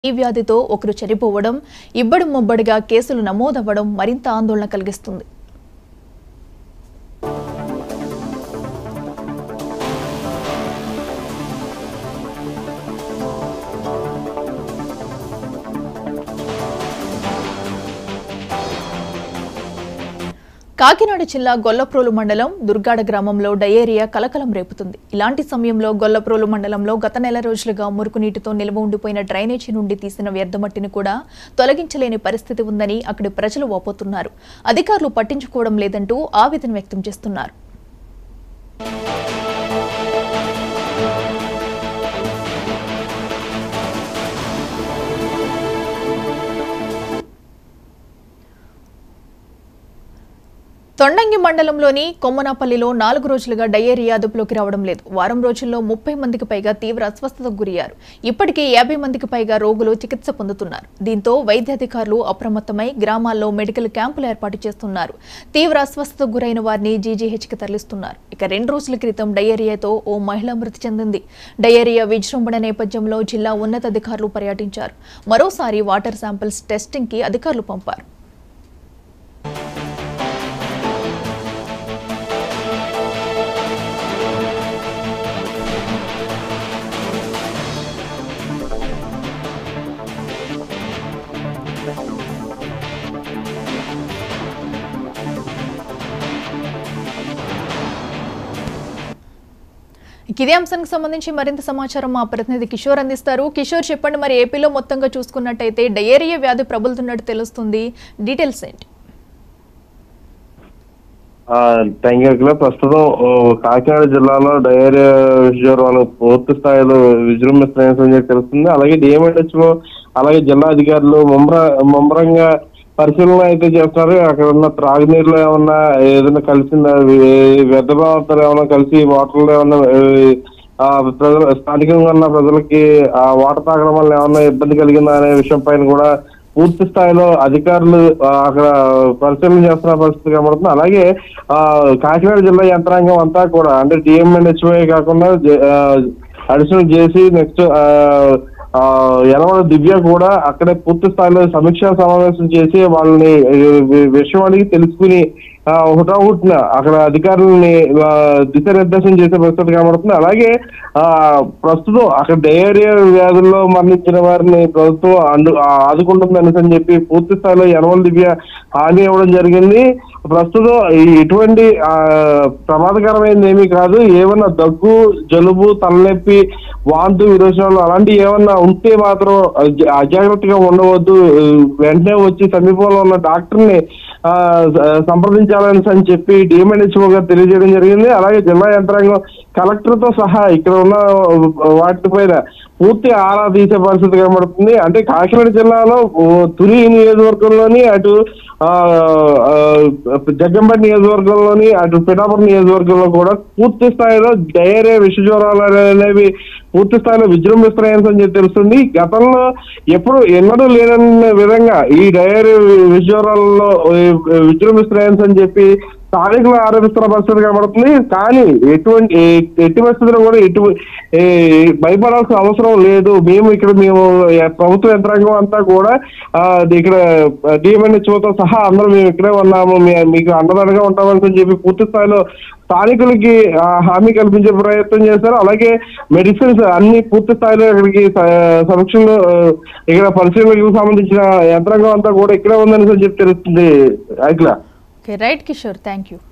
ఈ వ్యాధితో ఒకరు చనిపోవడం ఇబ్బడి ముబ్బడిగా కేసులు నమోదవ్వడం మరింత ఆందోళన కలిగిస్తుంది కాకినాడ జిల్లా గొల్లప్రోలు మండలం దుర్గాడ గ్రామంలో డయేరియా కలకలం రేపుతుంది ఇలాంటి సమయంలో గొల్లప్రోలు మండలంలో గత నెల రోజులుగా మురుగునీటితో నిల్వ ఉండిపోయిన డ్రైనేజీ నుండి తీసిన వ్యర్థమట్టిని కూడా తొలగించలేని పరిస్థితి ఉందని అక్కడి ప్రజలు వాపోతున్నారు అధికారులు పట్టించుకోవడం లేదంటూ ఆవేదన వ్యక్తం చేస్తున్నారు తొండంగి మండలంలోని కొమ్మనాపల్లిలో నాలుగు రోజులుగా డయేరియా అదుపులోకి రావడం లేదు వారం రోజుల్లో ముప్పై మందికి పైగా తీవ్ర అస్వస్థతకు గురయ్యారు ఇప్పటికే యాభై మందికి పైగా రోగులు చికిత్స పొందుతున్నారు దీంతో వైద్యాధికారులు అప్రమత్తమై గ్రామాల్లో మెడికల్ క్యాంపులు ఏర్పాటు చేస్తున్నారు తీవ్ర అస్వస్థతకు గురైన వారిని జీజీహెచ్కి తరలిస్తున్నారు ఇక రెండు రోజుల క్రితం డయేరియాతో ఓ మహిళ మృతి చెందింది డయేరియా విజృంభణ నేపథ్యంలో జిల్లా ఉన్నతాధికారులు పర్యటించారు మరోసారి వాటర్ శాంపిల్స్ టెస్టింగ్కి అధికారులు పంపారు ఇక ఇదే అంశానికి సంబంధించి మరింత సమాచారం మా ప్రతినిధి కిషోర్ అందిస్తారు కిషోర్ చెప్పండి మరి ఏపీలో మొత్తంగా చూసుకున్నట్టయితే డయేరియా వ్యాధి ప్రబలుతున్నట్టు తెలుస్తుంది డీటెయిల్స్ ఏంటి టెంగర్లో ప్రస్తుతం ఓ, కాకినాడ జిల్లాలో డయేరియా జ్వరాలు పూర్తి స్థాయిలో విజృంభిస్తున్నాయని చెప్పి తెలుస్తుంది అలాగే డిఎంహెచ్ఓ అలాగే జిల్లా అధికారులు ముమ్మర ముమ్మరంగా పరిశీలన అయితే చేస్తున్నారు అక్కడ ఉన్న త్రాగునీరులో ఏమన్నా ఏదైనా కలిసిన వ్యర్థ పదార్థాలు ఏమన్నా కలిసి వాటర్లో ఏమన్నా ఏ, ఆ ప్రజలు స్థానికంగా ఉన్న ప్రజలకి ఆ వాటర్ తాగడం వల్ల ఏమన్నా ఇబ్బంది కలిగిందా అనే విషయం పైన కూడా పూర్తి స్థాయిలో అధికారులు ఆ, అక్కడ పరిశీలన చేస్తున్న పరిస్థితి కనబడుతుంది అలాగే ఆ కాకినాడ జిల్లా యంత్రాంగం అంతా కూడా అంటే డిఎంఎన్హెచ్ఓ కాకుండా అడిషనల్ చేసి నెక్స్ట్ యనమల దివ్య కూడా అక్కడే పూర్తి స్థాయిలో సమీక్షా సమావేశం చేసి వాళ్ళని ఈ వి- విషయం అడిగి తెలుసుకుని ఆ, హుటాహుటిన అక్కడ అధికారులని ఆ, దిశానిర్దేశం చేసే పరిస్థితి కనబడుతుంది అలాగే ఆ ప్రస్తుతం అక్కడ డయేరియా వ్యాధుల్లో మరణించిన వారిని ప్రభుత్వం అండు ఆ, ఆదుకుంటుంది అని చెప్పి పూర్తి స్థాయిలో యనమల దివ్య హామీ ఇవ్వడం జరిగింది ప్రస్తుతం ఈ ఇటువంటి ఆ, ప్రమాదకరమైనది ఏమీ కాదు ఏమన్నా దగ్గు జలుబు తలనొప్పి వాంతు విరోచనాలు అలాంటివి ఏమన్నా ఉంటే మాత్రం అజ- అజాగ్రత్తగా ఉండవద్దు వెంటనే వచ్చి సమీపంలో ఉన్న డాక్టర్ని ఆ, స- సంప్రదించాలని అని చెప్పి డిఎంఎన్హెచ్ఓ గారు తెలియజేయడం జరిగింది అలాగే జిల్లా యంత్రాంగం కలెక్టర్ తో సహా ఇక్కడ ఉన్న వాటిపైన పూర్తి ఆరా తీసే పరిస్థితి కనబడుతుంది అంటే కాకినాడ జిల్లాలో ఓ తుని నియోజకవర్గంలోని అటు ఆ, ఆ, జగ్గంపేట నియోజకవర్గంలోని అటు పిఠాపురం నియోజకవర్గంలో కూడా పూర్తి స్థాయిలో డయేరియా విష జ్వరాలు అనేవి పూర్తి స్థాయిలో విజృంభిస్తున్నాయని అని చెప్పి తెలుస్తుంది గతంలో ఎప్పుడు ఎన్నడూ లేనన్న విధంగా ఈ డయేరియా విష జ్వరాలలో విజృంభిస్తున్నాయని అని చెప్పి స్థానికులు ఆరోపిస్తున్న పరిస్థితి కనబడుతుంది కానీ ఎటువంటి ఏ- ఎట్టి పరిస్థితుల్లో కూడా ఎటు ఏ, భయపడాల్సిన అవసరం లేదు మేము ఇక్కడ మేము ఏ, ప్రభుత్వ యంత్రాంగం అంతా కూడా ఆ, ఇక్కడ డిఎంఎన్హెచ్ఓతో సహా అందరం మేము ఇక్కడే ఉన్నాము మీ- మీకు అండదండగా ఉంటామని చెప్పి పూర్తి స్థాయిలో స్థానికులకి ఆ, హామీ కల్పించే ప్రయత్నం చేశారు అలాగే మెడిసిన్స్ అన్ని పూర్తి స్థాయిలో ఇక్కడికి స- సమక్షంలో ఆ, ఇక్కడ పరిశీలనకు సంబంధించిన యంత్రాంగం అంతా కూడా ఇక్కడే ఉందని చెప్పి తెలుస్తుంది Akhila okay right Kishore thank you